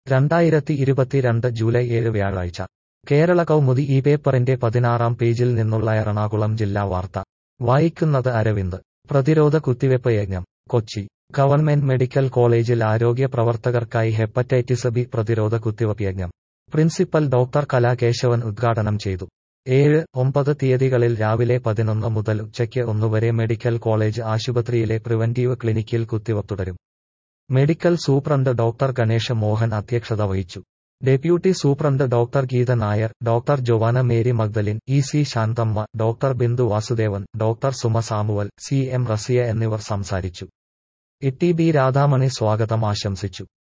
രണ്ടായിരത്തി ഇരുപത്തിരണ്ട് ജൂലൈ ഏഴ് വ്യാഴാഴ്ച കേരള കൗമുദി ഈ പേപ്പറിന്റെ പതിനാറാം പേജിൽ നിന്നുള്ള എറണാകുളം ജില്ലാ വാർത്ത വായിക്കുന്നത് അരവിന്ദ് പ്രതിരോധ കുത്തിവെപ്പ് യജ്ഞം കൊച്ചി ഗവൺമെന്റ് മെഡിക്കൽ കോളേജിൽ ആരോഗ്യ പ്രവർത്തകർക്കായി ഹെപ്പറ്റൈറ്റിസ് ബി പ്രതിരോധ കുത്തിവെപ്പ് യജ്ഞം പ്രിൻസിപ്പൽ ഡോക്ടർ കലാകേശവൻ ഉദ്ഘാടനം ചെയ്തു ഏഴ് ഒമ്പത് തീയതികളിൽ രാവിലെ പതിനൊന്ന് മുതൽ ഉച്ചയ്ക്ക് ഒന്നുവരെ മെഡിക്കൽ കോളേജ് ആശുപത്രിയിലെ പ്രിവന്റീവ് ക്ലിനിക്കിൽ കുത്തിവെപ്പ് തുടരും medical superintendent doctor Ganesh Mohan അധ്യക്ഷത വഹിച്ചു deputy superintendent doctor Geetha Nair doctor Joanna Mary Magdalin E C Shanthamma doctor Bindu Vasudevan doctor Suma Samuel C M Rasiya എന്നിവർ സംസാരിച്ചു ഇ ടി ബി രാധാമണി സ്വാഗതം ആശംസിച്ചു